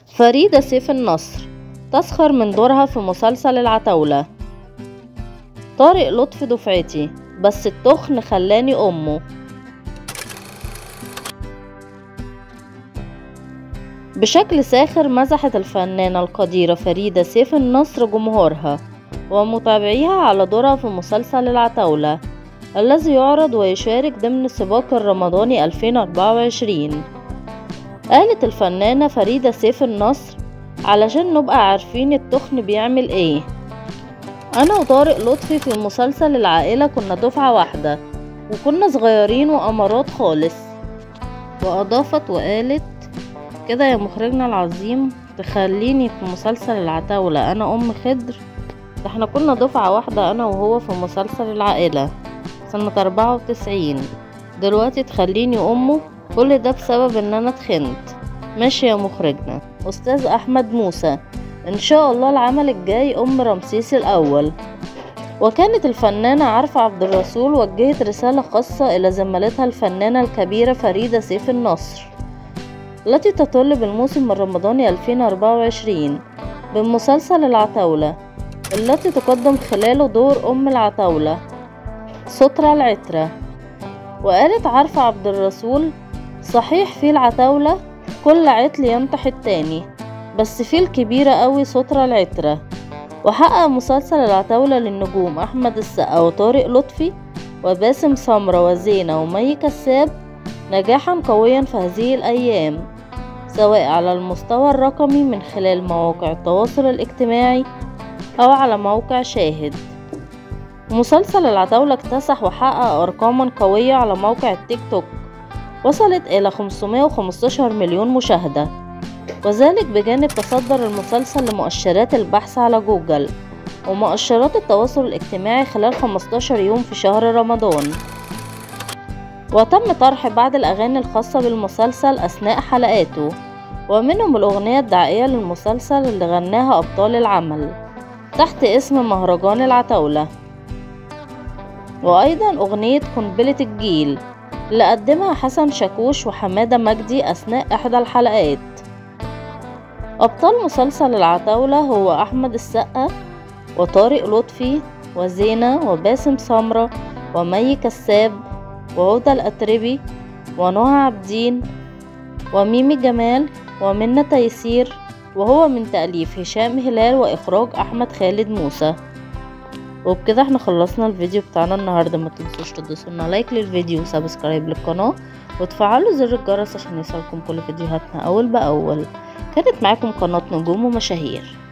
فريدة سيف النصر تسخر من دورها في مسلسل العتاولة طارق لطفي دفعتي بس التخن خلاني أمه بشكل ساخر مزحت الفنانة القديرة فريدة سيف النصر جمهورها ومتابعيها على دورها في مسلسل العتاولة الذي يعرض ويشارك ضمن سباق الرمضاني 2024 قالت الفنانة فريدة سيف النصر علشان نبقى عارفين التخن بيعمل ايه انا وطارق لطفي في مسلسل العائلة كنا دفعة واحدة وكنا صغيرين وامارات خالص واضافت وقالت كده يا مخرجنا العظيم تخليني في مسلسل العتاولة انا ام خضر ده احنا كنا دفعة واحدة انا وهو في مسلسل العائلة سنة أربعة وتسعين دلوقتي تخليني امه كل ده بسبب ان انا اتخنت ماشي يا مخرجنا استاذ احمد موسى ان شاء الله العمل الجاي ام رمسيس الاول وكانت الفنانة عارفة عبد الرسول وجهت رسالة خاصة إلى زميلتها الفنانة الكبيرة فريدة سيف النصر التي تطل بالموسم الرمضاني 2024 بمسلسل العتاولة التي تقدم خلاله دور أم العتاولة سترة العترة وقالت عارفة عبد الرسول صحيح في العتاولة كل عتل ينطح التاني بس في الكبيرة قوي سترة العترة وحقق مسلسل العتاولة للنجوم أحمد السقا وطارق لطفي وباسم سمرة وزينة ومي كساب نجاحا قويا في هذه الأيام سواء على المستوى الرقمي من خلال مواقع التواصل الاجتماعي أو على موقع شاهد مسلسل العتاولة اكتسح وحقق أرقاما قوية على موقع التيك توك وصلت إلى 515 مليون مشاهدة وذلك بجانب تصدر المسلسل لمؤشرات البحث على جوجل ومؤشرات التواصل الاجتماعي خلال 15 يوم في شهر رمضان وتم طرح بعض الأغاني الخاصة بالمسلسل أثناء حلقاته ومنهم الأغنية الدعائية للمسلسل اللي غناها أبطال العمل تحت اسم مهرجان العتاولة وأيضا أغنية قنبلة الجيل اللي قدمها حسن شاكوش وحمادة مجدي أثناء إحدى الحلقات أبطال مسلسل العتاولة هو أحمد السقا وطارق لطفي وزينة وباسم سمرة ومي كساب وهدى الأتربي ونهى عابدين وميمي جمال ومنى تيسير وهو من تأليف هشام هلال وإخراج أحمد خالد موسى وبكده احنا خلصنا الفيديو بتاعنا النهاردة ما تنسوش تدوسوا لنا لايك للفيديو وسبسكرايب للقناة وتفعلوا زر الجرس عشان يوصلكم كل فيديوهاتنا أول بأول كانت معاكم قناة نجوم ومشاهير